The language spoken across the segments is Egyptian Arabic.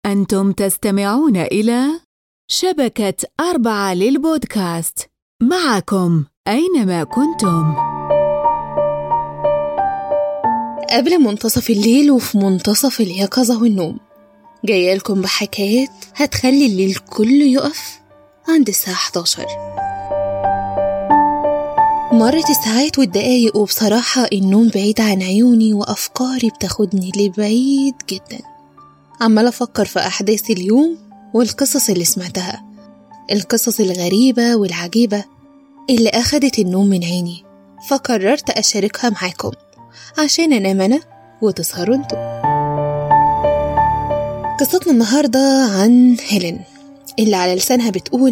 أنتم تستمعون إلى شبكة أربعة للبودكاست معكم أينما كنتم قبل منتصف الليل وفي منتصف اليقظة والنوم جاية لكم بحكايات هتخلي الليل كله يقف عند الساعة 11 مرت الساعات والدقايق وبصراحة النوم بعيد عن عيوني وأفكاري بتاخدني لبعيد جدا عمالة أفكر في أحداث اليوم والقصص اللي سمعتها القصص الغريبة والعجيبة اللي أخدت النوم من عيني فقررت أشاركها معاكم عشان أنام أنا وتسهروا انتوا قصتنا النهاردة عن هيلين اللي على لسانها بتقول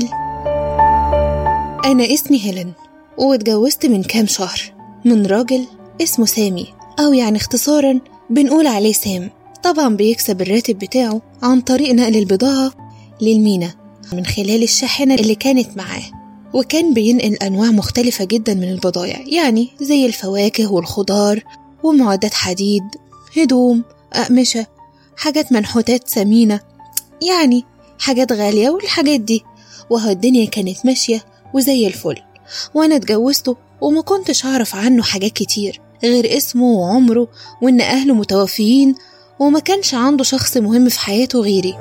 أنا اسمي هيلين واتجوزت من كام شهر من راجل اسمه سامي أو يعني اختصارا بنقول عليه سام طبعا بيكسب الراتب بتاعه عن طريق نقل البضاعة للمينا من خلال الشاحنة اللي كانت معاه وكان بينقل أنواع مختلفة جدا من البضايع يعني زي الفواكه والخضار ومعدات حديد هدوم أقمشة حاجات منحوتات ثمينة يعني حاجات غالية والحاجات دي وهو الدنيا كانت ماشية وزي الفل وأنا اتجوزته وما كنتش أعرف عنه حاجات كتير غير اسمه وعمره وإن أهله متوفيين وما كانش عنده شخص مهم في حياته غيري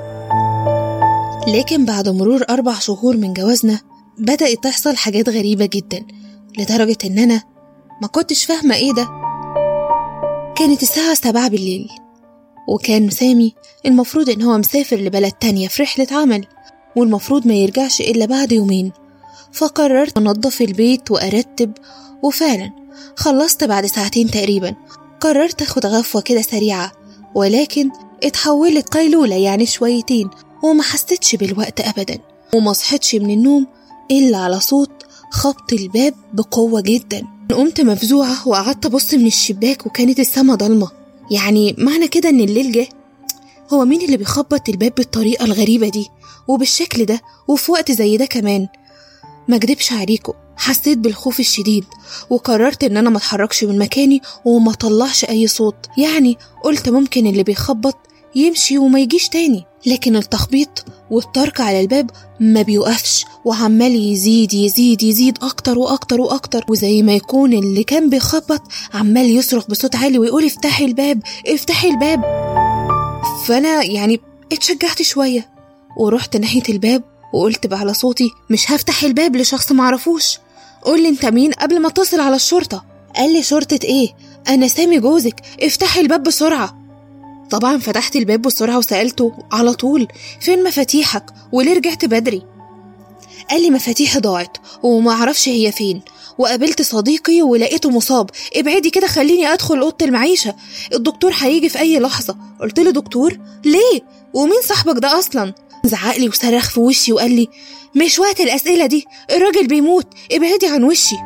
لكن بعد مرور أربع شهور من جوازنا بدأت تحصل حاجات غريبة جدا لدرجة إن أنا ما كنتش فاهمة إيه ده كانت الساعة سبعة بالليل وكان سامي المفروض إن هو مسافر لبلد تانية في رحلة عمل والمفروض ما يرجعش إلا بعد يومين فقررت أنظف البيت وأرتب وفعلا خلصت بعد ساعتين تقريبا قررت أخد غفوة كده سريعة ولكن اتحولت قيلولة يعني شويتين وما حسيتش بالوقت أبدا وما صحتش من النوم إلا على صوت خبط الباب بقوة جدا قمت مفزوعة وقعدت أبص من الشباك وكانت السما ضلمة يعني معنى كده إن الليل جه هو مين اللي بيخبط الباب بالطريقة الغريبة دي وبالشكل ده وفي وقت زي ده كمان ما اكدبش عليكم حسيت بالخوف الشديد وقررت ان انا ما اتحركش من مكاني وما طلعش اي صوت يعني قلت ممكن اللي بيخبط يمشي وما يجيش تاني لكن التخبيط والطرق على الباب ما بيوقفش وعمال يزيد يزيد يزيد اكتر واكتر واكتر وزي ما يكون اللي كان بيخبط عمال يصرخ بصوت عالي ويقول افتحي الباب افتحي الباب فانا يعني اتشجعت شويه ورحت ناحيه الباب وقلت بعلى صوتي مش هفتح الباب لشخص معرفوش قول لي انت مين قبل ما اتصل على الشرطة قال لي شرطة ايه انا سامي جوزك افتحي الباب بسرعة طبعا فتحت الباب بسرعة وسألته على طول فين مفاتيحك وليه رجعت بدري قال لي مفاتيحي ضاعت وما اعرفش هي فين وقابلت صديقي ولقيته مصاب ابعدي كده خليني ادخل اوضه المعيشه الدكتور هيجي في اي لحظه قلت له دكتور ليه ومين صاحبك ده اصلا زعق لي وصرخ في وشي وقال لي مش وقت الأسئلة دي الراجل بيموت ابعدي عن وشي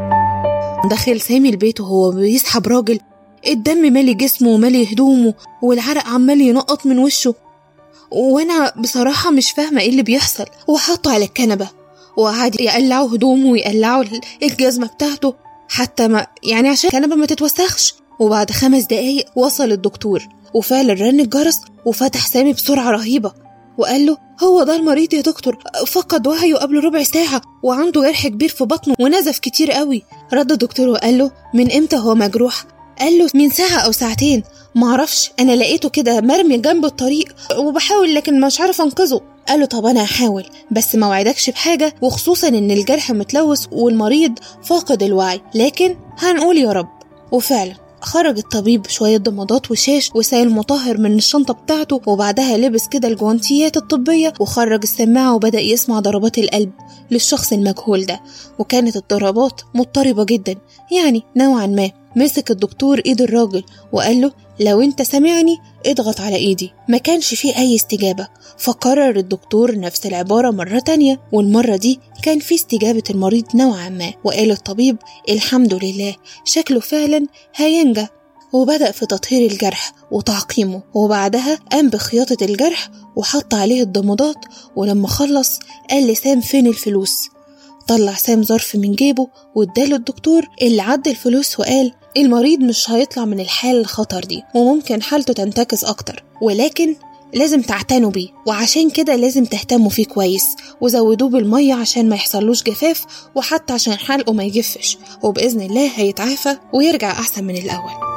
دخل سامي البيت وهو بيسحب راجل الدم مالي جسمه ومالي هدومه والعرق عمال ينقط من وشه وانا بصراحة مش فاهمة ايه اللي بيحصل وحطه على الكنبة وقعد يقلعوا هدومه ويقلعوا الجزمة بتاعته حتى ما يعني عشان الكنبة ما تتوسخش وبعد خمس دقايق وصل الدكتور وفعلا رن الجرس وفتح سامي بسرعة رهيبة وقال له هو ده المريض يا دكتور فقد وعيه قبل ربع ساعة وعنده جرح كبير في بطنه ونزف كتير قوي رد الدكتور وقال له من امتى هو مجروح قال له من ساعة أو ساعتين معرفش أنا لقيته كده مرمي جنب الطريق وبحاول لكن مش عارف أنقذه قال له طب أنا هحاول بس ما وعدكش بحاجة وخصوصا إن الجرح متلوث والمريض فاقد الوعي لكن هنقول يا رب وفعلا خرج الطبيب شوية ضمادات وشاش وسائل مطهر من الشنطة بتاعته وبعدها لبس كده الجوانتيات الطبية وخرج السماعة وبدأ يسمع ضربات القلب للشخص المجهول ده وكانت الضربات مضطربة جدا يعني نوعا ما مسك الدكتور ايد الراجل وقال له لو انت سامعني اضغط على ايدي ما كانش فيه اي استجابة فكرر الدكتور نفس العبارة مرة تانية والمرة دي كان في استجابة المريض نوعا ما وقال الطبيب الحمد لله شكله فعلا هينجى وبدأ في تطهير الجرح وتعقيمه وبعدها قام بخياطة الجرح وحط عليه الضمادات ولما خلص قال لسام فين الفلوس طلع سام ظرف من جيبه واداله الدكتور اللي عد الفلوس وقال المريض مش هيطلع من الحالة الخطر دي وممكن حالته تنتكس أكتر ولكن لازم تعتنوا بيه وعشان كده لازم تهتموا فيه كويس وزودوه بالمية عشان ما يحصلوش جفاف وحتى عشان حلقه ما يجفش وبإذن الله هيتعافى ويرجع أحسن من الأول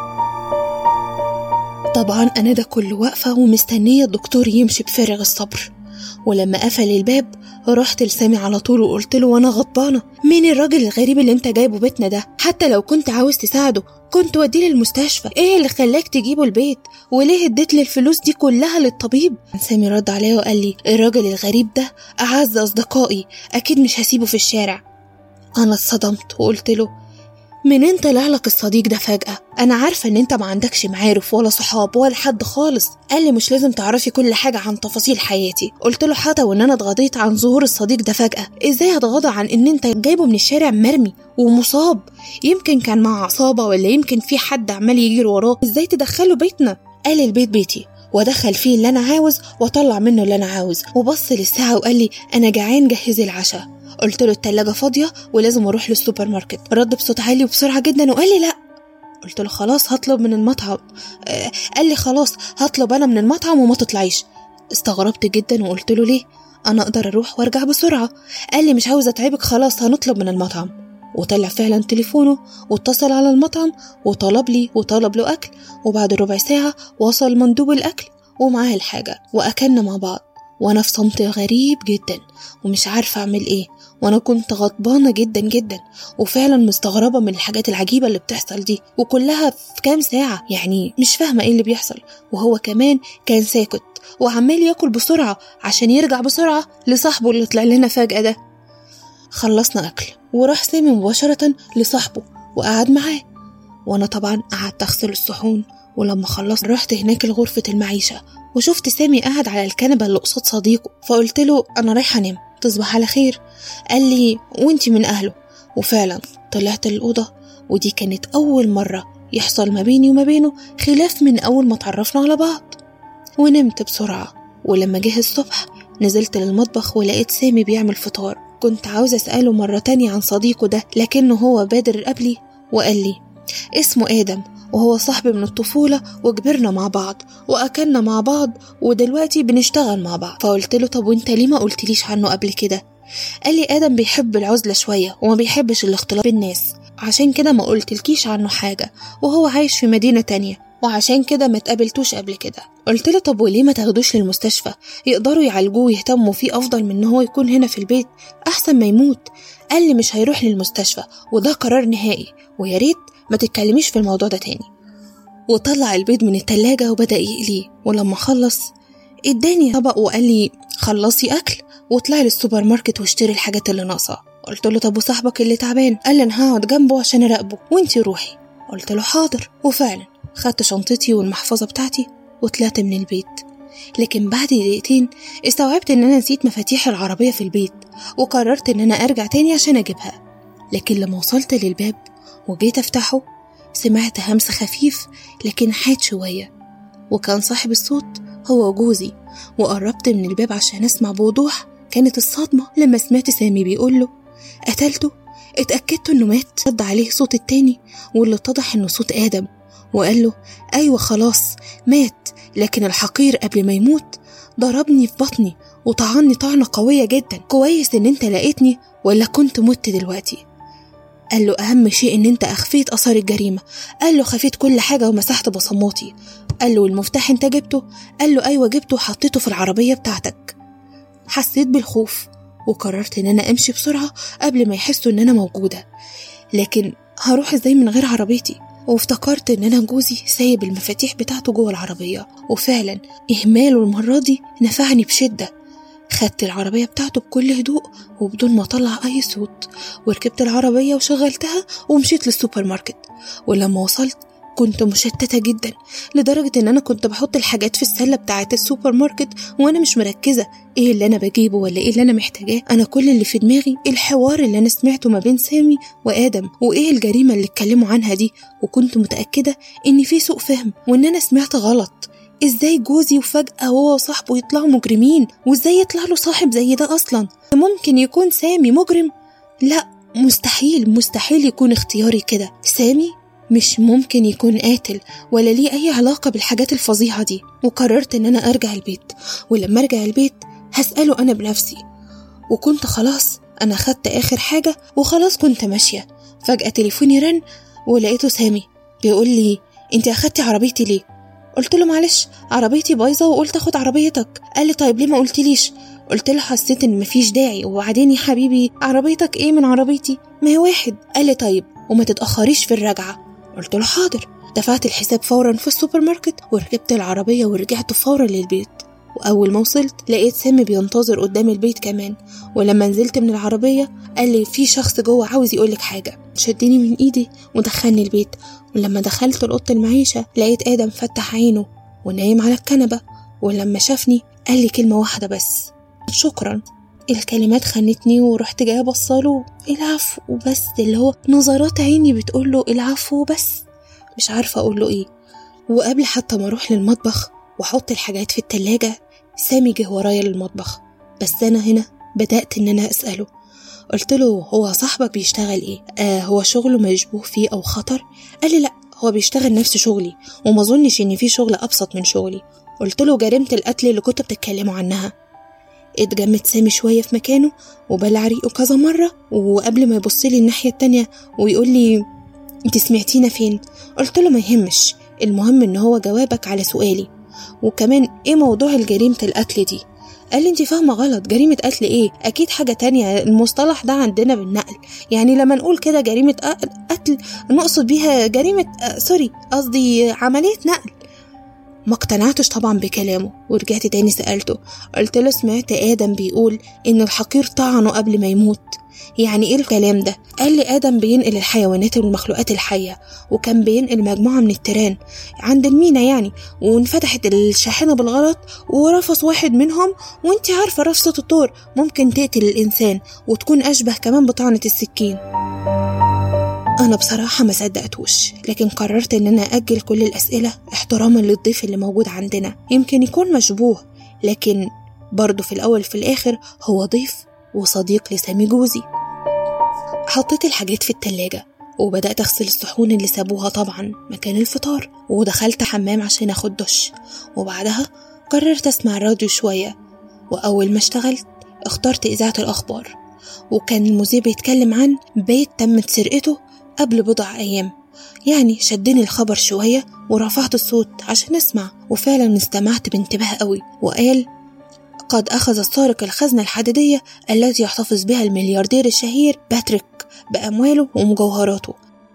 طبعا أنا ده كله واقفة ومستنية الدكتور يمشي بفارغ الصبر ولما قفل الباب رحت لسامي على طول وقلت له وانا غضبانه مين الراجل الغريب اللي انت جايبه بيتنا ده حتى لو كنت عاوز تساعده كنت وديه للمستشفى ايه اللي خلاك تجيبه البيت وليه اديت لي الفلوس دي كلها للطبيب سامي رد عليا وقال لي الراجل الغريب ده اعز اصدقائي اكيد مش هسيبه في الشارع انا اتصدمت وقلت له منين طلع لك الصديق ده فجأة؟ أنا عارفة إن أنت ما عندكش معارف ولا صحاب ولا حد خالص، قال لي مش لازم تعرفي كل حاجة عن تفاصيل حياتي، قلت له حتى وإن أنا اتغاضيت عن ظهور الصديق ده فجأة، إزاي هتغاضى عن إن أنت جايبه من الشارع مرمي ومصاب؟ يمكن كان مع عصابة ولا يمكن في حد عمال يجري وراه، إزاي تدخله بيتنا؟ قال البيت بيتي وادخل فيه اللي انا عاوز واطلع منه اللي انا عاوز وبص للساعه وقال لي انا جعان جهزي العشاء قلت له التلاجة فاضية ولازم أروح للسوبر ماركت رد بصوت عالي وبسرعة جدا وقال لي لأ قلت له خلاص هطلب من المطعم آه قال لي خلاص هطلب أنا من المطعم وما تطلعيش استغربت جدا وقلت له ليه أنا أقدر أروح وأرجع بسرعة قال لي مش عاوز أتعبك خلاص هنطلب من المطعم وطلع فعلا تليفونه واتصل على المطعم وطلب لي وطلب له أكل وبعد ربع ساعة وصل مندوب الأكل ومعاه الحاجة وأكلنا مع بعض وأنا في صمت غريب جدا ومش عارفة أعمل إيه وأنا كنت غضبانة جدا جدا وفعلا مستغربة من الحاجات العجيبة اللي بتحصل دي وكلها في كام ساعة يعني مش فاهمة إيه اللي بيحصل وهو كمان كان ساكت وعمال ياكل بسرعة عشان يرجع بسرعة لصاحبه اللي طلع لنا فجأة ده خلصنا أكل وراح سامي مباشرة لصاحبه وقعد معاه وأنا طبعا قعدت أغسل الصحون ولما خلصت رحت هناك لغرفة المعيشة وشفت سامي قاعد على الكنبة اللي قصاد صديقه فقلت له أنا رايحة أنام تصبح على خير قال لي وانتي من أهله وفعلا طلعت الأوضة ودي كانت أول مرة يحصل ما بيني وما بينه خلاف من أول ما تعرفنا على بعض ونمت بسرعة ولما جه الصبح نزلت للمطبخ ولقيت سامي بيعمل فطار كنت عاوزة أسأله مرة تانية عن صديقه ده لكنه هو بادر قبلي وقال لي اسمه آدم وهو صاحبي من الطفولة وكبرنا مع بعض وأكلنا مع بعض ودلوقتي بنشتغل مع بعض فقلت له طب وانت ليه ما قلتليش عنه قبل كده قال لي آدم بيحب العزلة شوية وما بيحبش الاختلاط بالناس عشان كده ما قلتلكيش عنه حاجة وهو عايش في مدينة تانية وعشان كده ما تقابلتوش قبل كده قلت له طب وليه ما تاخدوش للمستشفى يقدروا يعالجوه ويهتموا فيه افضل من ان هو يكون هنا في البيت احسن ما يموت قال لي مش هيروح للمستشفى وده قرار نهائي ويا ريت ما تتكلميش في الموضوع ده تاني وطلع البيض من التلاجة وبدأ يقليه ولما خلص اداني طبق وقال لي خلصي أكل واطلعي للسوبر ماركت واشتري الحاجات اللي ناقصة قلت له طب وصاحبك اللي تعبان قال لي انا هقعد جنبه عشان اراقبه وانتي روحي قلت له حاضر وفعلا خدت شنطتي والمحفظة بتاعتي وطلعت من البيت لكن بعد دقيقتين استوعبت ان انا نسيت مفاتيح العربية في البيت وقررت ان انا ارجع تاني عشان اجيبها لكن لما وصلت للباب وجيت افتحه سمعت همس خفيف لكن حاد شوية وكان صاحب الصوت هو جوزي وقربت من الباب عشان اسمع بوضوح كانت الصدمة لما سمعت سامي بيقول له قتلته اتأكدت انه مات رد عليه صوت التاني واللي اتضح انه صوت آدم وقال له أيوة خلاص مات لكن الحقير قبل ما يموت ضربني في بطني وطعني طعنة قوية جدا كويس إن أنت لقيتني ولا كنت مت دلوقتي قال له أهم شيء إن أنت أخفيت أثار الجريمة قال له خفيت كل حاجة ومسحت بصماتي قال له المفتاح أنت جبته قال له أيوة جبته وحطيته في العربية بتاعتك حسيت بالخوف وقررت إن أنا أمشي بسرعة قبل ما يحسوا إن أنا موجودة لكن هروح إزاي من غير عربيتي وافتكرت إن أنا جوزي سايب المفاتيح بتاعته جوه العربية وفعلا إهماله المرة دي نفعني بشدة خدت العربية بتاعته بكل هدوء وبدون ما أطلع أي صوت وركبت العربية وشغلتها ومشيت للسوبر ماركت ولما وصلت كنت مشتتة جدا لدرجة إن أنا كنت بحط الحاجات في السلة بتاعة السوبر ماركت وأنا مش مركزة إيه اللي أنا بجيبه ولا إيه اللي أنا محتاجاه أنا كل اللي في دماغي الحوار اللي أنا سمعته ما بين سامي وآدم وإيه الجريمة اللي اتكلموا عنها دي وكنت متأكدة إن في سوء فهم وإن أنا سمعت غلط ازاي جوزي وفجأة هو وصاحبه يطلعوا مجرمين وازاي يطلع له صاحب زي ده اصلا ممكن يكون سامي مجرم لا مستحيل مستحيل يكون اختياري كده سامي مش ممكن يكون قاتل ولا ليه أي علاقة بالحاجات الفظيعة دي وقررت إن أنا أرجع البيت ولما أرجع البيت هسأله أنا بنفسي وكنت خلاص أنا خدت آخر حاجة وخلاص كنت ماشية فجأة تليفوني رن ولقيته سامي بيقول لي انت أخدتي عربيتي ليه؟ قلت له معلش عربيتي بايظة وقلت أخد عربيتك قال لي طيب ليه ما قلتليش؟ قلت له حسيت ان مفيش داعي وبعدين يا حبيبي عربيتك ايه من عربيتي ما هي واحد قال لي طيب وما تتأخريش في الرجعة قلت له حاضر دفعت الحساب فورا في السوبر ماركت وركبت العربية ورجعت فورا للبيت وأول ما وصلت لقيت سامي بينتظر قدام البيت كمان ولما نزلت من العربية قال لي في شخص جوه عاوز يقولك حاجة شدني من إيدي ودخلني البيت ولما دخلت لأوضة المعيشة لقيت آدم فتح عينه ونايم على الكنبة ولما شافني قال لي كلمة واحدة بس شكرا الكلمات خنتني ورحت جايه بصاله العفو وبس اللي هو نظرات عيني بتقوله العفو وبس مش عارفه اقوله ايه وقبل حتى ما اروح للمطبخ واحط الحاجات في التلاجة سامي جه ورايا للمطبخ بس انا هنا بدات ان انا اساله قلت له هو صاحبك بيشتغل ايه آه هو شغله مشبوه فيه او خطر قال لي لا هو بيشتغل نفس شغلي وما اظنش ان في شغل ابسط من شغلي قلت له جريمه القتل اللي كنتوا بتتكلموا عنها اتجمد سامي شوية في مكانه وبلع ريقه كذا مرة وقبل ما يبص لي الناحية التانية ويقول لي انت سمعتينا فين قلت له ما يهمش المهم ان هو جوابك على سؤالي وكمان ايه موضوع الجريمة القتل دي قال لي انت فاهمة غلط جريمة قتل ايه اكيد حاجة تانية المصطلح ده عندنا بالنقل يعني لما نقول كده جريمة قتل نقصد بيها جريمة آه سوري قصدي عملية نقل ما اقتنعتش طبعا بكلامه ورجعت تاني سألته قلت له سمعت آدم بيقول إن الحقير طعنه قبل ما يموت يعني ايه الكلام ده قال لي ادم بينقل الحيوانات والمخلوقات الحيه وكان بينقل مجموعه من التيران عند المينا يعني وانفتحت الشاحنه بالغلط ورفص واحد منهم وانت عارفه رفصه الطور ممكن تقتل الانسان وتكون اشبه كمان بطعنه السكين أنا بصراحة ما صدقتوش لكن قررت إن أنا أجل كل الأسئلة احتراما للضيف اللي موجود عندنا يمكن يكون مشبوه لكن برضه في الأول في الآخر هو ضيف وصديق لسامي جوزي حطيت الحاجات في التلاجة وبدأت أغسل الصحون اللي سابوها طبعا مكان الفطار ودخلت حمام عشان أخد دش وبعدها قررت أسمع الراديو شوية وأول ما اشتغلت اخترت إذاعة الأخبار وكان المذيع بيتكلم عن بيت تمت سرقته قبل بضع أيام يعني شدني الخبر شوية ورفعت الصوت عشان أسمع وفعلا استمعت بانتباه قوي وقال قد أخذ السارق الخزنة الحديدية التي يحتفظ بها الملياردير الشهير باتريك بأمواله ومجوهراته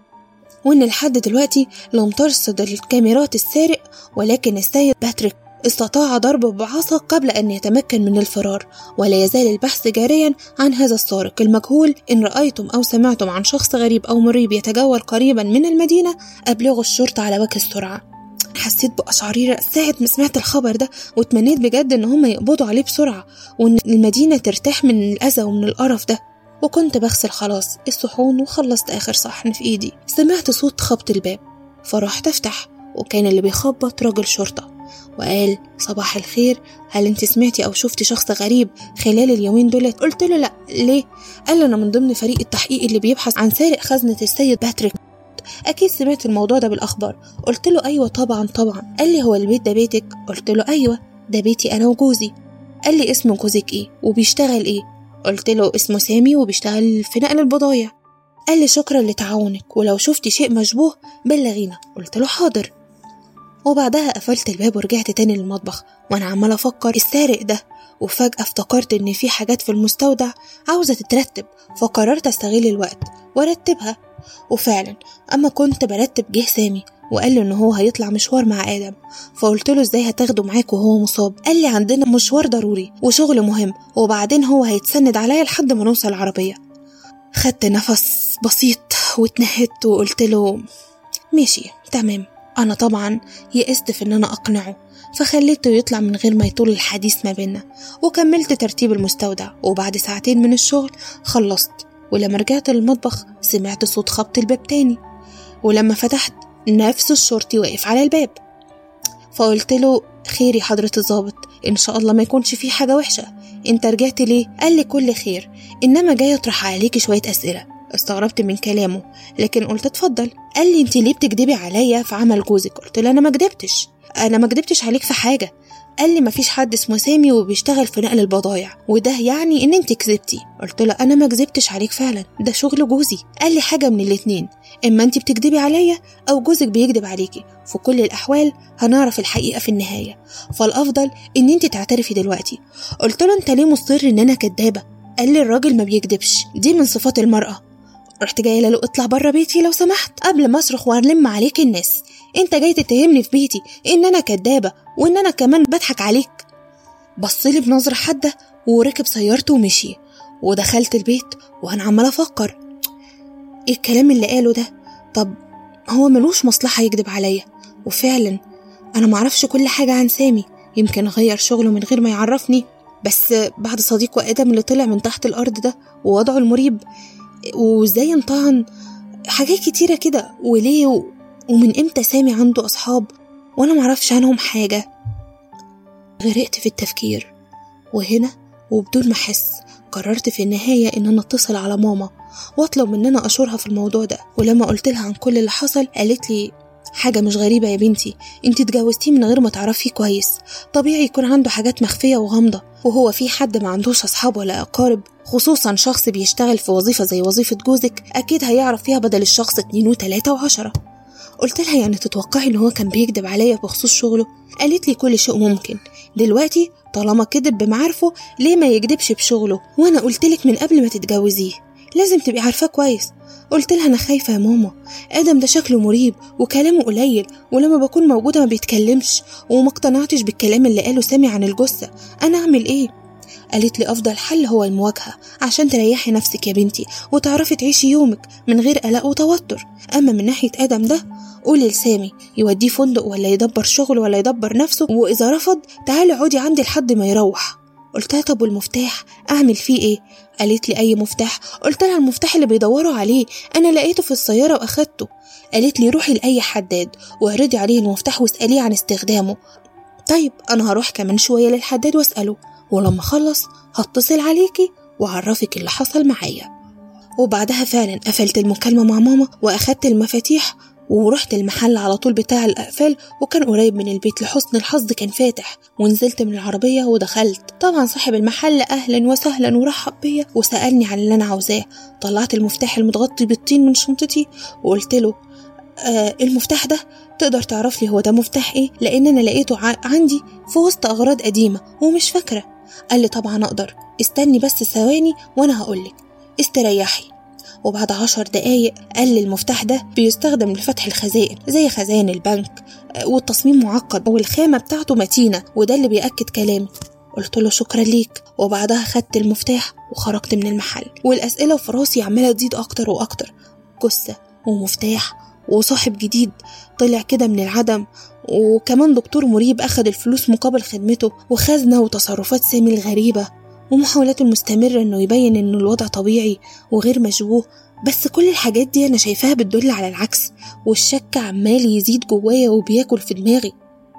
وإن لحد دلوقتي لم ترصد الكاميرات السارق ولكن السيد باتريك استطاع ضربه بعصا قبل أن يتمكن من الفرار ولا يزال البحث جاريا عن هذا السارق المجهول إن رأيتم أو سمعتم عن شخص غريب أو مريب يتجول قريبا من المدينة أبلغوا الشرطة على وجه السرعة حسيت بقشعريرة ساعة ما سمعت الخبر ده واتمنيت بجد إن هم يقبضوا عليه بسرعة وإن المدينة ترتاح من الأذى ومن القرف ده وكنت بغسل خلاص الصحون وخلصت آخر صحن في إيدي سمعت صوت خبط الباب فرحت أفتح وكان اللي بيخبط راجل شرطة وقال صباح الخير هل انت سمعتي او شفتي شخص غريب خلال اليومين دولت قلت له لا ليه قال انا من ضمن فريق التحقيق اللي بيبحث عن سارق خزنة السيد باتريك اكيد سمعت الموضوع ده بالاخبار قلت له ايوه طبعا طبعا قال لي هو البيت ده بيتك قلت له ايوه ده بيتي انا وجوزي قال لي اسم جوزك ايه وبيشتغل ايه قلت له اسمه سامي وبيشتغل في نقل البضايع قال لي شكرا لتعاونك ولو شفتي شيء مشبوه بلغينا قلت له حاضر وبعدها قفلت الباب ورجعت تاني للمطبخ وانا عمال افكر السارق ده وفجأة افتكرت ان في حاجات في المستودع عاوزة تترتب فقررت استغل الوقت وارتبها وفعلا اما كنت برتب جه سامي وقال لي ان هو هيطلع مشوار مع ادم فقلت له ازاي هتاخده معاك وهو مصاب قال لي عندنا مشوار ضروري وشغل مهم وبعدين هو هيتسند عليا لحد ما نوصل العربية خدت نفس بسيط واتنهدت وقلت له ماشي تمام أنا طبعا يئست في إن أنا أقنعه فخليته يطلع من غير ما يطول الحديث ما بينا وكملت ترتيب المستودع وبعد ساعتين من الشغل خلصت ولما رجعت للمطبخ سمعت صوت خبط الباب تاني ولما فتحت نفس الشرطي واقف على الباب فقلت له خير يا حضرة الظابط إن شاء الله ما يكونش فيه حاجة وحشة أنت رجعت ليه؟ قال لي كل خير إنما جاي أطرح عليكي شوية أسئلة استغربت من كلامه لكن قلت اتفضل قال لي انت ليه بتكدبي عليا في عمل جوزك قلت له انا ما كدبتش انا ما كدبتش عليك في حاجه قال لي مفيش حد اسمه سامي وبيشتغل في نقل البضايع وده يعني ان انت كذبتي قلت له انا ما كذبتش عليك فعلا ده شغل جوزي قال لي حاجه من الاتنين اما انت بتكدبي عليا او جوزك بيكدب عليكي في كل الاحوال هنعرف الحقيقه في النهايه فالافضل ان انت تعترفي دلوقتي قلت له انت ليه مصر ان انا كدابه قال لي الراجل ما بيكدبش دي من صفات المراه رحت جايه له اطلع بره بيتي لو سمحت قبل ما اصرخ والم عليك الناس انت جاي تتهمني في بيتي ان انا كدابه وان انا كمان بضحك عليك بصلي بنظره حاده وركب سيارته ومشي ودخلت البيت وانا عماله افكر ايه الكلام اللي قاله ده طب هو ملوش مصلحه يكذب عليا وفعلا انا معرفش كل حاجه عن سامي يمكن غير شغله من غير ما يعرفني بس بعد صديقه ادم اللي طلع من تحت الارض ده ووضعه المريب وازاي انطعن حاجات كتيرة كده وليه و... ومن امتى سامي عنده أصحاب وأنا معرفش عنهم حاجة غرقت في التفكير وهنا وبدون ما أحس قررت في النهاية إن أنا أتصل على ماما وأطلب مننا أشورها في الموضوع ده ولما قلت لها عن كل اللي حصل قالت لي حاجة مش غريبة يا بنتي انت اتجوزتيه من غير ما تعرفيه كويس طبيعي يكون عنده حاجات مخفية وغامضة وهو في حد ما عندوش أصحاب ولا أقارب خصوصا شخص بيشتغل في وظيفة زي وظيفة جوزك أكيد هيعرف فيها بدل الشخص اتنين وتلاتة وعشرة قلت لها يعني تتوقعي إن هو كان بيكذب عليا بخصوص شغله قالت لي كل شيء ممكن دلوقتي طالما كذب بمعارفه ليه ما يكذبش بشغله وأنا قلت لك من قبل ما تتجوزيه لازم تبقي عارفاه كويس قلت لها أنا خايفة يا ماما آدم ده شكله مريب وكلامه قليل ولما بكون موجودة ما بيتكلمش وما اقتنعتش بالكلام اللي قاله سامي عن الجثة أنا أعمل إيه؟ قالت لي أفضل حل هو المواجهة عشان تريحي نفسك يا بنتي وتعرفي تعيشي يومك من غير قلق وتوتر أما من ناحية آدم ده قولي لسامي يوديه فندق ولا يدبر شغل ولا يدبر نفسه وإذا رفض تعالي اقعدي عندي لحد ما يروح قلت لها طب والمفتاح أعمل فيه إيه؟ قالت لي أي مفتاح قلت لها المفتاح اللي بيدوروا عليه أنا لقيته في السيارة وأخدته قالت لي روحي لأي حداد واعرضي عليه المفتاح واسأليه عن استخدامه طيب أنا هروح كمان شوية للحداد وأسأله ولما أخلص هتصل عليكي وأعرفك اللي حصل معايا وبعدها فعلا قفلت المكالمة مع ماما وأخدت المفاتيح ورحت المحل على طول بتاع الأقفال وكان قريب من البيت لحسن الحظ كان فاتح ونزلت من العربية ودخلت طبعا صاحب المحل أهلا وسهلا ورحب بيا وسألني عن اللي أنا عاوزاه طلعت المفتاح المتغطي بالطين من شنطتي وقلت له آه المفتاح ده تقدر تعرف لي هو ده مفتاح ايه لان انا لقيته ع- عندي في وسط اغراض قديمه ومش فاكره قال لي طبعا اقدر استني بس ثواني وانا هقولك استريحي وبعد عشر دقايق قال لي المفتاح ده بيستخدم لفتح الخزائن زي خزائن البنك آه، والتصميم معقد والخامة بتاعته متينة وده اللي بيأكد كلامي قلت له شكرا ليك وبعدها خدت المفتاح وخرجت من المحل والأسئلة في راسي عمالة تزيد أكتر وأكتر جثة ومفتاح وصاحب جديد طلع كده من العدم وكمان دكتور مريب أخد الفلوس مقابل خدمته وخزنة وتصرفات سامي الغريبة ومحاولاته المستمرة إنه يبين إنه الوضع طبيعي وغير مشبوه بس كل الحاجات دي أنا شايفاها بتدل على العكس والشك عمال يزيد جوايا وبياكل في دماغي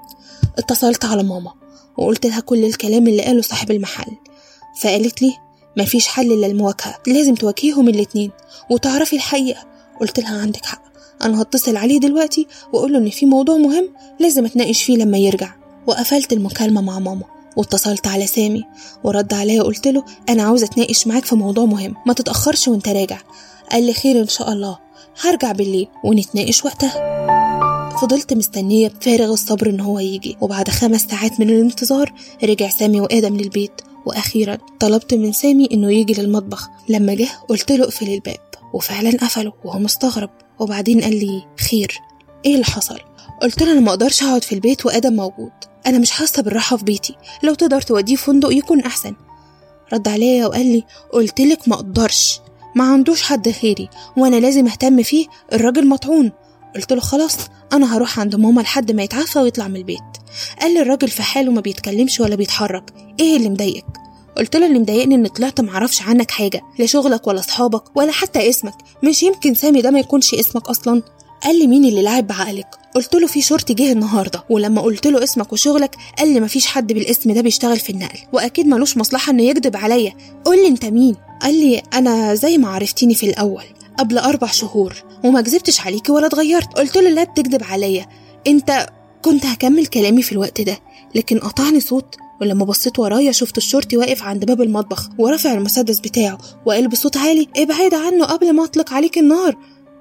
اتصلت على ماما وقلت لها كل الكلام اللي قاله صاحب المحل فقالت لي مفيش حل إلا المواجهة لازم تواجهيهم الاتنين وتعرفي الحقيقة قلت لها عندك حق أنا هتصل عليه دلوقتي وأقول له إن في موضوع مهم لازم أتناقش فيه لما يرجع وقفلت المكالمة مع ماما واتصلت على سامي ورد عليا وقلت له أنا عاوز أتناقش معاك في موضوع مهم ما تتأخرش وأنت راجع قال لي خير إن شاء الله هرجع بالليل ونتناقش وقتها فضلت مستنية بفارغ الصبر إن هو يجي وبعد خمس ساعات من الانتظار رجع سامي وآدم للبيت وأخيرا طلبت من سامي إنه يجي للمطبخ لما جه قلت له اقفل الباب وفعلا قفله وهو مستغرب وبعدين قال لي خير ايه اللي حصل قلت له انا ما اقدرش اقعد في البيت وادم موجود انا مش حاسه بالراحه في بيتي لو تقدر توديه فندق يكون احسن رد عليا وقال لي قلت لك ما اقدرش ما عندوش حد غيري وانا لازم اهتم فيه الراجل مطعون قلت له خلاص انا هروح عند ماما لحد ما يتعافى ويطلع من البيت قال لي الراجل في حاله ما بيتكلمش ولا بيتحرك ايه اللي مضايقك قلت له اللي مضايقني ان طلعت معرفش عنك حاجه لا شغلك ولا اصحابك ولا حتى اسمك مش يمكن سامي ده ما يكونش اسمك اصلا قال لي مين اللي لعب بعقلك قلت له في شرطي جه النهارده ولما قلت له اسمك وشغلك قال لي مفيش حد بالاسم ده بيشتغل في النقل واكيد ملوش مصلحه انه يكذب عليا قول لي انت مين قال لي انا زي ما عرفتيني في الاول قبل أربع شهور وما كذبتش عليكي ولا اتغيرت قلت له لا بتكذب عليا انت كنت هكمل كلامي في الوقت ده لكن قطعني صوت ولما بصيت ورايا شفت الشرطي واقف عند باب المطبخ ورافع المسدس بتاعه وقال بصوت عالي ابعد عنه قبل ما اطلق عليك النار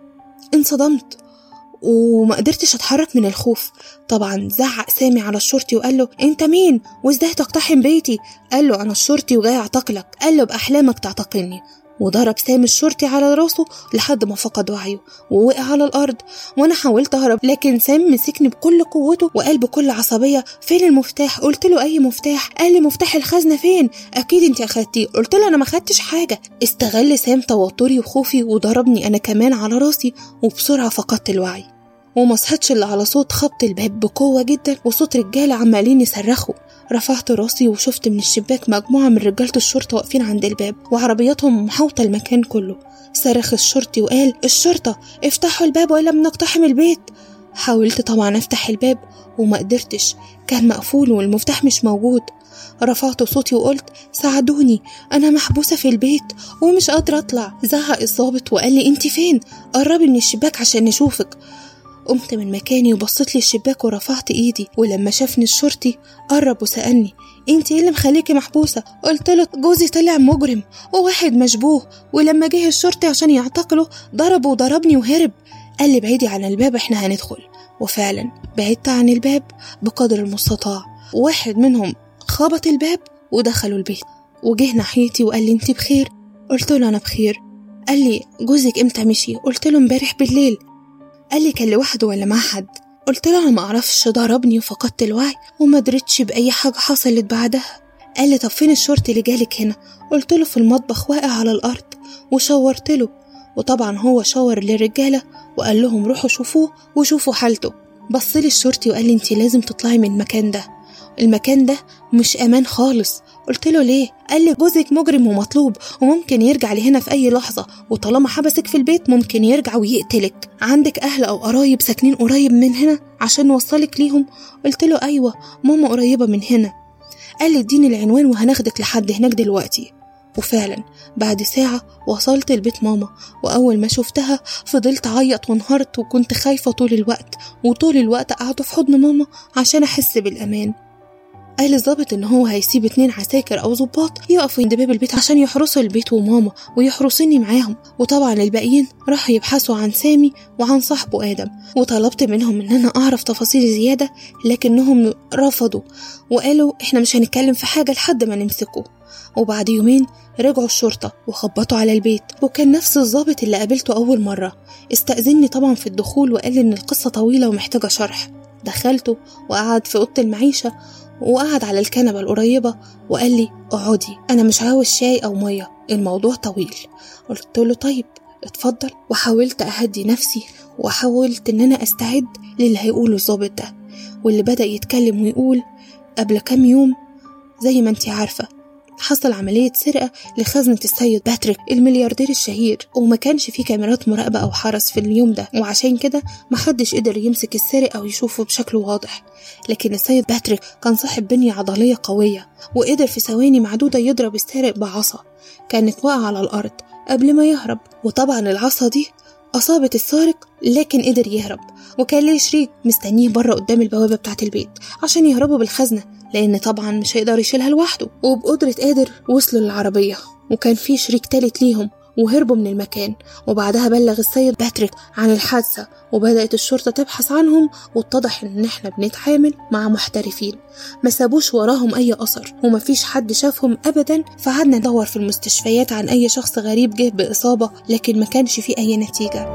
انصدمت وما قدرتش اتحرك من الخوف طبعا زعق سامي على الشرطي وقال له انت مين وازاي تقتحم بيتي قال له انا الشرطي وجاي اعتقلك قال له باحلامك تعتقلني وضرب سامي الشرطي على راسه لحد ما فقد وعيه ووقع على الأرض وأنا حاولت أهرب لكن سامي مسكني بكل قوته وقال بكل عصبية فين المفتاح قلت له أي مفتاح قال لي مفتاح الخزنة فين أكيد أنت أخدتيه قلت له أنا ما خدتش حاجة استغل سام توتري وخوفي وضربني أنا كمان على راسي وبسرعة فقدت الوعي وما صحتش إلا على صوت خبط الباب بقوة جدا وصوت رجالة عمالين يصرخوا رفعت راسي وشفت من الشباك مجموعة من رجالة الشرطة واقفين عند الباب وعربياتهم محاوطة المكان كله صرخ الشرطي وقال الشرطة افتحوا الباب وإلا بنقتحم البيت حاولت طبعا أفتح الباب وما قدرتش كان مقفول والمفتاح مش موجود رفعت صوتي وقلت ساعدوني أنا محبوسة في البيت ومش قادرة أطلع زعق الظابط وقال لي أنت فين قربي من الشباك عشان نشوفك قمت من مكاني وبصيت للشباك ورفعت ايدي ولما شافني الشرطي قرب وسألني انت ايه اللي مخليكي محبوسة قلت له جوزي طلع مجرم وواحد مشبوه ولما جه الشرطي عشان يعتقله ضربه وضربني وهرب قال لي بعيدي عن الباب احنا هندخل وفعلا بعدت عن الباب بقدر المستطاع واحد منهم خبط الباب ودخلوا البيت وجه ناحيتي وقال لي انت بخير قلت له انا بخير قال لي جوزك امتى مشي قلت له امبارح بالليل قال لي كان لوحده ولا مع حد قلت له انا ما اعرفش ضربني وفقدت الوعي وما درتش باي حاجه حصلت بعدها قال لي طب فين الشرطي اللي جالك هنا قلت له في المطبخ واقع على الارض وشورت له وطبعا هو شاور للرجاله وقال لهم روحوا شوفوه وشوفوا حالته بص لي الشرطي وقال لي انت لازم تطلعي من المكان ده المكان ده مش امان خالص قلت له ليه قال لي جوزك مجرم ومطلوب وممكن يرجع لهنا في اي لحظه وطالما حبسك في البيت ممكن يرجع ويقتلك عندك اهل او قرايب ساكنين قريب من هنا عشان نوصلك ليهم قلت له ايوه ماما قريبه من هنا قال لي اديني العنوان وهناخدك لحد هناك دلوقتي وفعلا بعد ساعة وصلت البيت ماما وأول ما شفتها فضلت أعيط وانهارت وكنت خايفة طول الوقت وطول الوقت قاعدة في حضن ماما عشان أحس بالأمان قال الظابط إن هو هيسيب اتنين عساكر أو ظباط يقفوا عند باب البيت عشان يحرسوا البيت وماما ويحرسوني معاهم وطبعا الباقيين راحوا يبحثوا عن سامي وعن صاحبه آدم وطلبت منهم إن أنا أعرف تفاصيل زيادة لكنهم رفضوا وقالوا إحنا مش هنتكلم في حاجة لحد ما نمسكه وبعد يومين رجعوا الشرطة وخبطوا على البيت وكان نفس الظابط اللي قابلته أول مرة استأذني طبعا في الدخول وقال إن القصة طويلة ومحتاجة شرح دخلته وقعد في أوضة المعيشة وقعد على الكنبة القريبة وقال لي اقعدي أنا مش عاوز شاي أو مية الموضوع طويل قلت له طيب اتفضل وحاولت أهدي نفسي وحاولت إن أنا أستعد للي هيقوله الظابط ده واللي بدأ يتكلم ويقول قبل كام يوم زي ما انتي عارفة حصل عملية سرقة لخزنة السيد باتريك الملياردير الشهير وما كانش فيه كاميرات مراقبة أو حرس في اليوم ده وعشان كده محدش قدر يمسك السارق أو يشوفه بشكل واضح لكن السيد باتريك كان صاحب بنية عضلية قوية وقدر في ثواني معدودة يضرب السارق بعصا كانت واقعة على الأرض قبل ما يهرب وطبعا العصا دي أصابت السارق لكن قدر يهرب وكان ليه شريك مستنيه بره قدام البوابة بتاعة البيت عشان يهربوا بالخزنة لأن طبعا مش هيقدر يشيلها لوحده وبقدرة قادر وصلوا للعربية وكان في شريك تالت ليهم وهربوا من المكان وبعدها بلغ السيد باتريك عن الحادثة وبدأت الشرطة تبحث عنهم واتضح إن إحنا بنتعامل مع محترفين ما سابوش وراهم أي أثر ومفيش حد شافهم أبدا فقعدنا ندور في المستشفيات عن أي شخص غريب جه بإصابة لكن ما كانش فيه أي نتيجة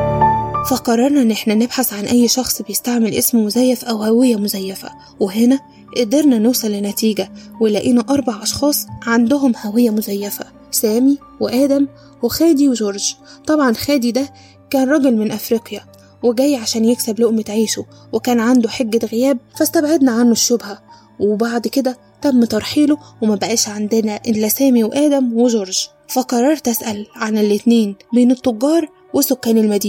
فقررنا إن إحنا نبحث عن أي شخص بيستعمل اسم مزيف أو هوية مزيفة وهنا قدرنا نوصل لنتيجة ولقينا أربع أشخاص عندهم هوية مزيفة سامي وآدم وخادي وجورج طبعا خادي ده كان راجل من أفريقيا وجاي عشان يكسب لقمة عيشه وكان عنده حجة غياب فاستبعدنا عنه الشبهة وبعد كده تم ترحيله وما بقاش عندنا إلا سامي وآدم وجورج فقررت أسأل عن الاتنين بين التجار وسكان المدينة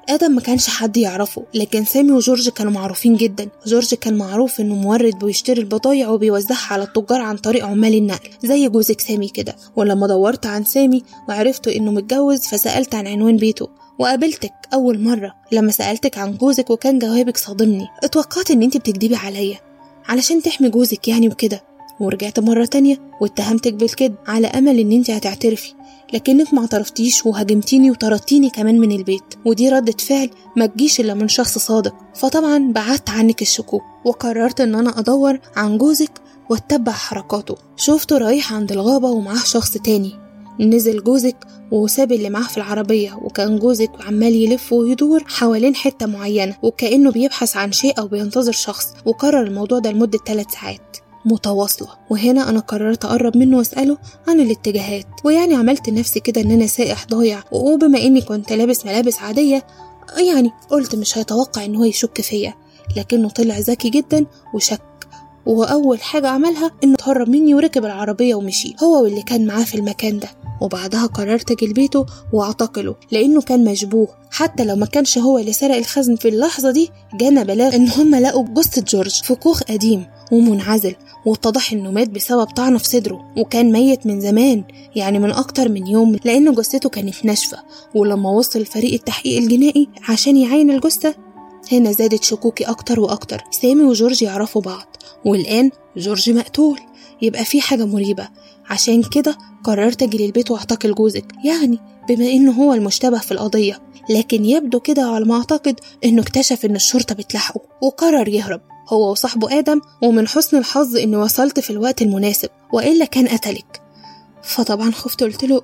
آدم ما كانش حد يعرفه لكن سامي وجورج كانوا معروفين جدا جورج كان معروف إنه مورد بيشتري البضايع وبيوزعها على التجار عن طريق عمال النقل زي جوزك سامي كده ولما دورت عن سامي وعرفت إنه متجوز فسألت عن عنوان بيته وقابلتك أول مرة لما سألتك عن جوزك وكان جوابك صادمني اتوقعت إن انت بتكدبي عليا علشان تحمي جوزك يعني وكده ورجعت مرة تانية واتهمتك بالكذب على أمل إن انت هتعترفي لكنك ما اعترفتيش وهاجمتيني وطردتيني كمان من البيت ودي ردة فعل ما تجيش إلا من شخص صادق فطبعا بعدت عنك الشكوك وقررت إن أنا أدور عن جوزك واتبع حركاته شفته رايح عند الغابة ومعاه شخص تاني نزل جوزك وساب اللي معاه في العربية وكان جوزك عمال يلف ويدور حوالين حتة معينة وكأنه بيبحث عن شيء أو بينتظر شخص وكرر الموضوع ده لمدة ثلاث ساعات متواصلة وهنا أنا قررت أقرب منه وأسأله عن الاتجاهات ويعني عملت نفسي كده إن أنا سائح ضايع وبما إني كنت لابس ملابس عادية يعني قلت مش هيتوقع إن هو يشك فيا لكنه طلع ذكي جدا وشك وأول حاجة عملها إنه تهرب مني وركب العربية ومشي هو واللي كان معاه في المكان ده وبعدها قررت أجي لبيته وأعتقله لأنه كان مشبوه حتى لو ما كانش هو اللي سرق الخزن في اللحظة دي جانا بلاغ إن هم لقوا جثة جورج في كوخ قديم ومنعزل واتضح إنه مات بسبب طعنة في صدره وكان ميت من زمان يعني من أكتر من يوم لأن جثته كانت ناشفة ولما وصل فريق التحقيق الجنائي عشان يعاين الجثة هنا زادت شكوكي أكتر وأكتر سامي وجورج يعرفوا بعض والآن جورج مقتول يبقى في حاجة مريبة عشان كده قررت أجي للبيت وأعتقل جوزك يعني بما إنه هو المشتبه في القضية لكن يبدو كده على ما أعتقد إنه اكتشف إن الشرطة بتلاحقه وقرر يهرب هو وصاحبه آدم ومن حسن الحظ إني وصلت في الوقت المناسب وإلا كان قتلك فطبعا خفت قلت له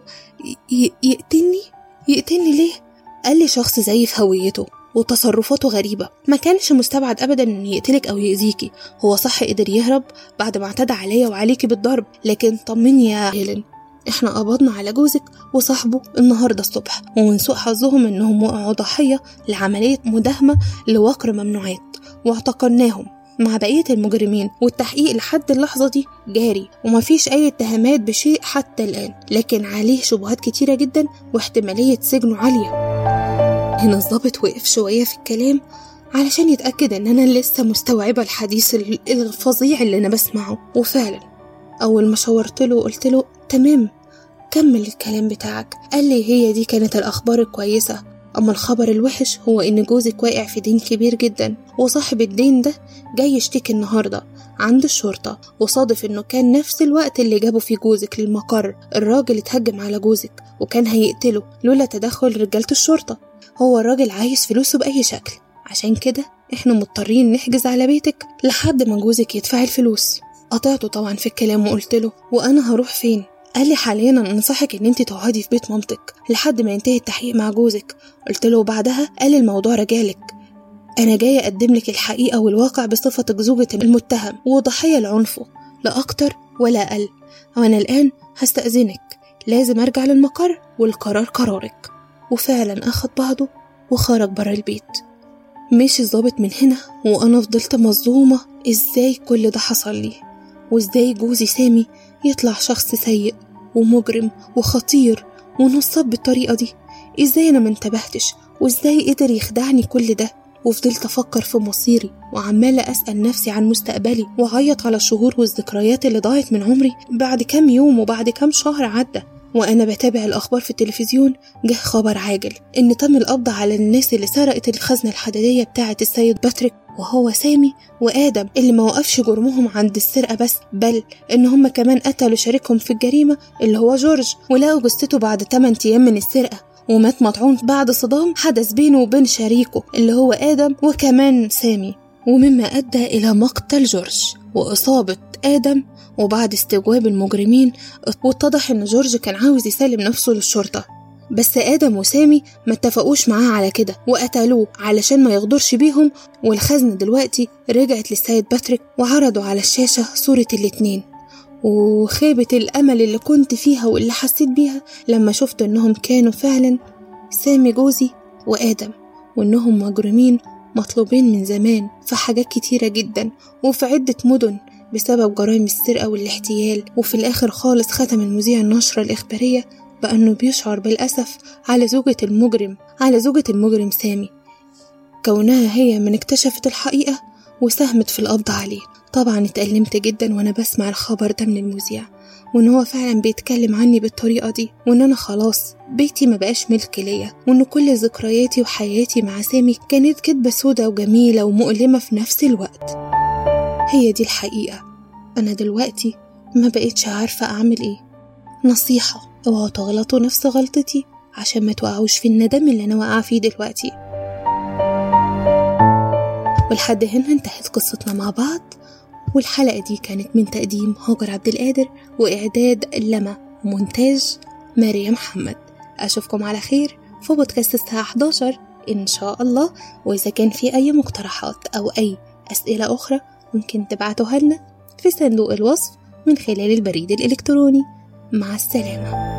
يقتلني يقتلني ليه قال لي شخص زي في هويته وتصرفاته غريبة ما كانش مستبعد أبدا إنه يقتلك أو يأذيكي هو صح قدر يهرب بعد ما اعتدى عليا وعليكي بالضرب لكن طمني يا هيلين احنا قبضنا على جوزك وصاحبه النهاردة الصبح ومن سوء حظهم انهم وقعوا ضحية لعملية مداهمة لوقر ممنوعات واعتقلناهم مع بقية المجرمين والتحقيق لحد اللحظة دي جاري ومفيش أي اتهامات بشيء حتى الآن لكن عليه شبهات كتيرة جدا واحتمالية سجنه عالية هنا الظابط وقف شوية في الكلام علشان يتأكد إن أنا لسه مستوعبة الحديث الفظيع اللي أنا بسمعه وفعلا أول ما شاورت له قلت له تمام كمل الكلام بتاعك قال لي هي دي كانت الأخبار الكويسة أما الخبر الوحش هو إن جوزك واقع في دين كبير جدا وصاحب الدين ده جاي يشتكي النهاردة عند الشرطة وصادف إنه كان نفس الوقت اللي جابوا فيه جوزك للمقر الراجل اتهجم على جوزك وكان هيقتله لولا تدخل رجالة الشرطة هو الراجل عايز فلوسه بأي شكل عشان كده احنا مضطرين نحجز على بيتك لحد ما جوزك يدفع الفلوس قطعته طبعا في الكلام وقلت له وانا هروح فين قال لي حاليا انصحك ان انت تقعدي في بيت مامتك لحد ما ينتهي التحقيق مع جوزك قلت له بعدها قال لي الموضوع رجالك انا جاي اقدم لك الحقيقه والواقع بصفتك زوجة المتهم وضحيه لعنفه لا اكتر ولا اقل وانا الان هستاذنك لازم ارجع للمقر والقرار قرارك وفعلا أخد بعضه وخرج برا البيت ماشي الظابط من هنا وأنا فضلت مصدومة إزاي كل ده حصل لي وإزاي جوزي سامي يطلع شخص سيء ومجرم وخطير ونصاب بالطريقة دي إزاي أنا منتبهتش وإزاي قدر يخدعني كل ده وفضلت أفكر في مصيري وعمالة أسأل نفسي عن مستقبلي وأعيط على الشهور والذكريات اللي ضاعت من عمري بعد كام يوم وبعد كام شهر عدى وأنا بتابع الأخبار في التلفزيون جه خبر عاجل إن تم القبض على الناس اللي سرقت الخزنة الحديدية بتاعة السيد باتريك وهو سامي وآدم اللي ما وقفش جرمهم عند السرقة بس بل إن هم كمان قتلوا شريكهم في الجريمة اللي هو جورج ولقوا جثته بعد 8 أيام من السرقة ومات مطعون بعد صدام حدث بينه وبين شريكه اللي هو آدم وكمان سامي ومما أدى إلى مقتل جورج وإصابة آدم وبعد استجواب المجرمين اتضح إن جورج كان عاوز يسلم نفسه للشرطة بس آدم وسامي ما اتفقوش معاه على كده وقتلوه علشان ما يغدرش بيهم والخزنة دلوقتي رجعت للسيد باتريك وعرضوا على الشاشة صورة الاتنين وخيبة الأمل اللي كنت فيها واللي حسيت بيها لما شفت إنهم كانوا فعلا سامي جوزي وآدم وإنهم مجرمين مطلوبين من زمان في حاجات كتيرة جدا وفي عدة مدن بسبب جرائم السرقة والاحتيال وفي الآخر خالص ختم المذيع النشرة الإخبارية بأنه بيشعر بالأسف على زوجة المجرم على زوجة المجرم سامي كونها هي من اكتشفت الحقيقة وساهمت في القبض عليه طبعا اتألمت جدا وأنا بسمع الخبر ده من المذيع وإن هو فعلا بيتكلم عني بالطريقة دي وإن أنا خلاص بيتي ما بقاش ملك ليا وإن كل ذكرياتي وحياتي مع سامي كانت كدبة سودة وجميلة ومؤلمة في نفس الوقت هي دي الحقيقة أنا دلوقتي ما بقيتش عارفة أعمل إيه نصيحة اوعوا تغلطوا نفس غلطتي عشان ما توقعوش في الندم اللي أنا واقعة فيه دلوقتي ولحد هنا انتهت قصتنا مع بعض والحلقة دي كانت من تقديم هاجر عبد القادر وإعداد لما ومونتاج مريم محمد أشوفكم على خير في بودكاست الساعة 11 إن شاء الله وإذا كان في أي مقترحات أو أي أسئلة أخرى ممكن تبعتوها لنا في صندوق الوصف من خلال البريد الإلكتروني مع السلامة